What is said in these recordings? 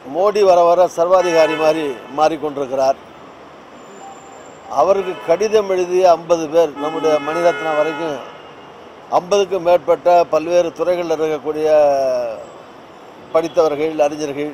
மோடி வர வர சர்வாதிகாரி மாதிரி மாறிக்கொண்டிருக்கிறார் அவருக்கு கடிதம் எழுதிய ஐம்பது பேர் நம்முடைய மணிரத்னம் வரைக்கும் ஐம்பதுக்கும் மேற்பட்ட பல்வேறு துறைகளில் இருக்கக்கூடிய படித்தவர்கள் அறிஞர்கள்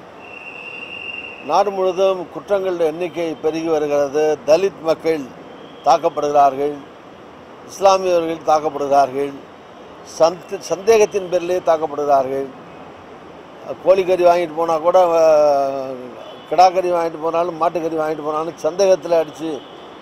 நாடு முழுவதும் குற்றங்கள் எண்ணிக்கை பெருகி வருகிறது தலித் மக்கள் தாக்கப்படுகிறார்கள் இஸ்லாமியர்கள் தாக்கப்படுகிறார்கள் சந்த சந்தேகத்தின் பேரிலே தாக்கப்படுகிறார்கள் கோழிக்கறி வாங்கிட்டு போனால் கூட அஹ், கிடாக்கறி வாங்கிட்டு போனாலும் மாட்டுக்கறி வாங்கிட்டு போனாலும் சந்தேகத்தில் அடித்து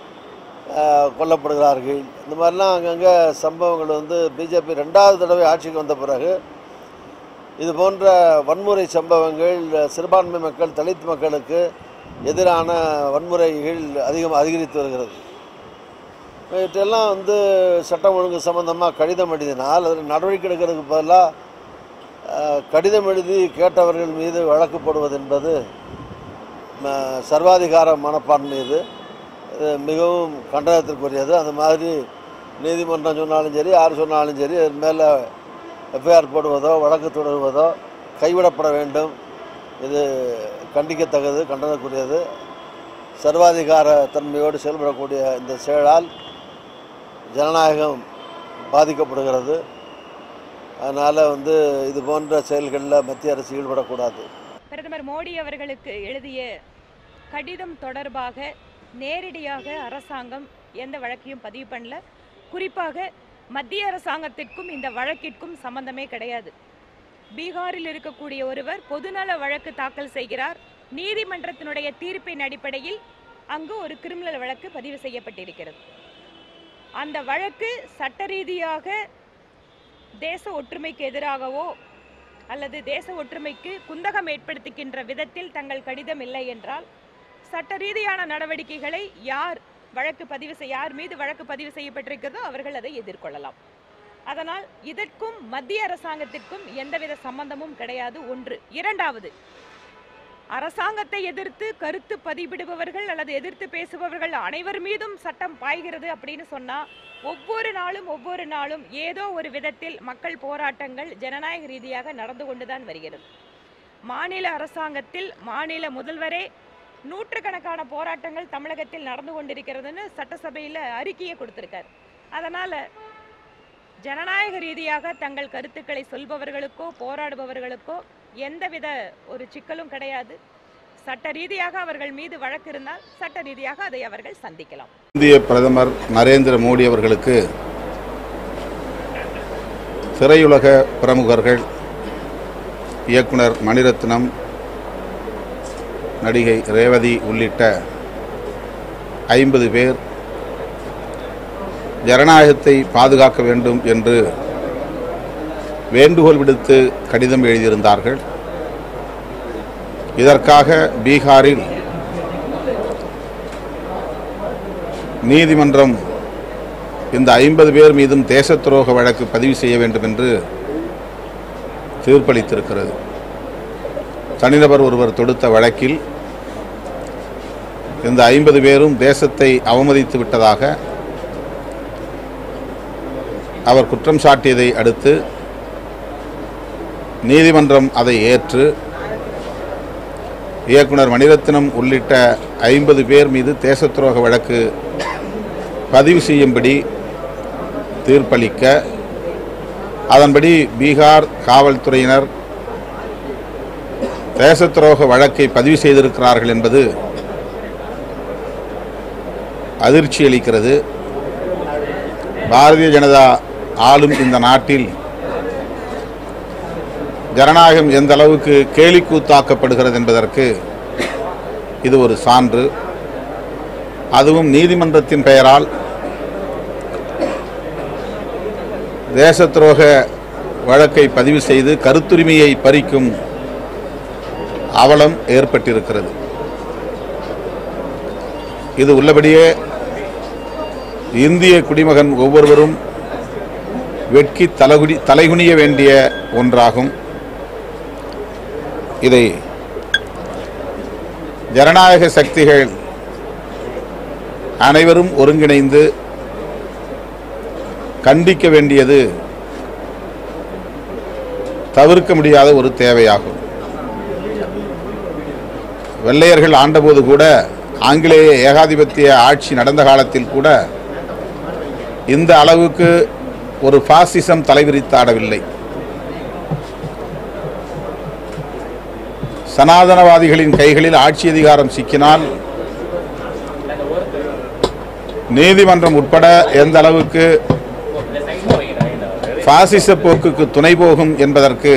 கொல்லப்படுகிறார்கள் இந்த மாதிரிலாம் அங்கங்கே சம்பவங்கள் வந்து பிஜேபி ரெண்டாவது தடவை ஆட்சிக்கு வந்த பிறகு இது போன்ற வன்முறை சம்பவங்கள் சிறுபான்மை மக்கள் தலித் மக்களுக்கு எதிரான வன்முறைகள் அதிகம் அதிகரித்து வருகிறது இவற்றெல்லாம் வந்து சட்டம் ஒழுங்கு சம்பந்தமாக கடிதம் எழுதினால் அதில் நடவடிக்கை எடுக்கிறதுக்கு பதிலாக அஹ், கடிதம் எழுதி கேட்டவர்கள் மீது வழக்கு போடுவது என்பது ம- சர்வாதிகார மனப்பான்மை இது இது மிகவும் கண்டனத்திற்குரியது அந்த மாதிரி நீதிமன்றம் சொன்னாலும் சரி யார் சொன்னாலும் சரி அது மேலே எஃப்ஐஆர் போடுவதோ வழக்கு தொடருவதோ கைவிடப்பட வேண்டும் இது கண்டிக்கத்தக்கது கண்டனக்குரியது சர்வாதிகார தன்மையோடு செயல்படக்கூடிய இந்த செயலால் ஜனநாயகம் பாதிக்கப்படுகிறது அதனால் வந்து இது போன்ற செயல்களில் மத்திய அரசு ஈடுபடக்கூடாது பிரதமர் மோடி அவர்களுக்கு எழுதிய கடிதம் தொடர்பாக நேரடியாக அரசாங்கம் எந்த வழக்கையும் பதிவு பண்ணல குறிப்பாக மத்திய அரசாங்கத்திற்கும் இந்த வழக்கிற்கும் சம்பந்தமே கிடையாது பீகாரில் இருக்கக்கூடிய ஒருவர் பொதுநல வழக்கு தாக்கல் செய்கிறார் நீதிமன்றத்தினுடைய தீர்ப்பின் அடிப்படையில் அங்கு ஒரு கிரிமினல் வழக்கு பதிவு செய்யப்பட்டிருக்கிறது அந்த வழக்கு சட்ட ரீதியாக தேச ஒற்றுமைக்கு எதிராகவோ அல்லது தேச ஒற்றுமைக்கு குந்தகம் ஏற்படுத்துகின்ற விதத்தில் தங்கள் கடிதம் இல்லை என்றால் சட்ட ரீதியான நடவடிக்கைகளை யார் வழக்கு பதிவு செய் யார் மீது வழக்கு பதிவு செய்யப்பட்டிருக்கிறதோ அவர்கள் அதை எதிர்கொள்ளலாம் அதனால் இதற்கும் மத்திய அரசாங்கத்திற்கும் எந்தவித சம்பந்தமும் கிடையாது ஒன்று இரண்டாவது அரசாங்கத்தை எதிர்த்து கருத்து பதிவிடுபவர்கள் அல்லது எதிர்த்து பேசுபவர்கள் அனைவர் மீதும் சட்டம் பாய்கிறது அப்படின்னு சொன்னா ஒவ்வொரு நாளும் ஒவ்வொரு நாளும் ஏதோ ஒரு விதத்தில் மக்கள் போராட்டங்கள் ஜனநாயக ரீதியாக நடந்து கொண்டுதான் வருகிறது மாநில அரசாங்கத்தில் மாநில முதல்வரே நூற்றுக்கணக்கான போராட்டங்கள் தமிழகத்தில் நடந்து கொண்டிருக்கிறதுன்னு சட்டசபையில் அறிக்கையை கொடுத்திருக்கார் அதனால ஜனநாயக ரீதியாக தங்கள் கருத்துக்களை சொல்பவர்களுக்கோ போராடுபவர்களுக்கோ எந்தவித ஒரு சிக்கலும் கிடையாது சட்ட ரீதியாக அவர்கள் மீது வழக்கு இருந்தால் சட்ட ரீதியாக அதை அவர்கள் சந்திக்கலாம் இந்திய பிரதமர் நரேந்திர மோடி அவர்களுக்கு திரையுலக பிரமுகர்கள் இயக்குனர் மணிரத்னம் நடிகை ரேவதி உள்ளிட்ட ஐம்பது பேர் ஜனநாயகத்தை பாதுகாக்க வேண்டும் என்று வேண்டுகோள் விடுத்து கடிதம் எழுதியிருந்தார்கள் இதற்காக பீகாரில் நீதிமன்றம் இந்த ஐம்பது பேர் மீதும் தேச துரோக வழக்கு பதிவு செய்ய வேண்டும் என்று தீர்ப்பளித்திருக்கிறது தனிநபர் ஒருவர் தொடுத்த வழக்கில் இந்த ஐம்பது பேரும் தேசத்தை அவமதித்து விட்டதாக அவர் குற்றம் சாட்டியதை அடுத்து நீதிமன்றம் அதை ஏற்று இயக்குனர் மணிரத்னம் உள்ளிட்ட ஐம்பது பேர் மீது தேச துரோக வழக்கு பதிவு செய்யும்படி தீர்ப்பளிக்க அதன்படி பீகார் காவல்துறையினர் தேச துரோக வழக்கை பதிவு செய்திருக்கிறார்கள் என்பது அதிர்ச்சி அளிக்கிறது பாரதிய ஜனதா ஆளும் இந்த நாட்டில் ஜனநாயகம் எந்த அளவுக்கு கேலிக்கூத்தாக்கப்படுகிறது என்பதற்கு இது ஒரு சான்று அதுவும் நீதிமன்றத்தின் பெயரால் தேச துரோக வழக்கை பதிவு செய்து கருத்துரிமையை பறிக்கும் அவலம் ஏற்பட்டிருக்கிறது இது உள்ளபடியே இந்திய குடிமகன் ஒவ்வொருவரும் வெட்கி தலகுடி தலைகுனிய வேண்டிய ஒன்றாகும் இதை ஜனநாயக சக்திகள் அனைவரும் ஒருங்கிணைந்து கண்டிக்க வேண்டியது தவிர்க்க முடியாத ஒரு தேவையாகும் வெள்ளையர்கள் ஆண்டபோது கூட ஆங்கிலேய ஏகாதிபத்திய ஆட்சி நடந்த காலத்தில் கூட இந்த அளவுக்கு ஒரு பாசிசம் தலைவிரித்தாடவில்லை சனாதனவாதிகளின் கைகளில் ஆட்சி அதிகாரம் சிக்கினால் நீதிமன்றம் உட்பட எந்த அளவுக்கு பாசிச போக்குக்கு துணை போகும் என்பதற்கு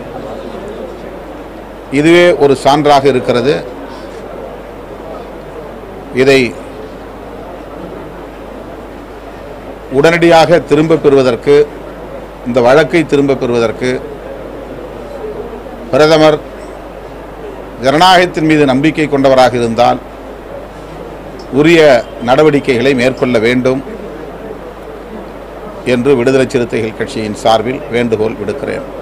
இதுவே ஒரு சான்றாக இருக்கிறது இதை உடனடியாக திரும்பப் பெறுவதற்கு இந்த வழக்கை திரும்பப் பெறுவதற்கு பிரதமர் ஜனநாயகத்தின் மீது நம்பிக்கை கொண்டவராக இருந்தால் உரிய நடவடிக்கைகளை மேற்கொள்ள வேண்டும் என்று விடுதலை சிறுத்தைகள் கட்சியின் சார்பில் வேண்டுகோள் விடுக்கிறேன்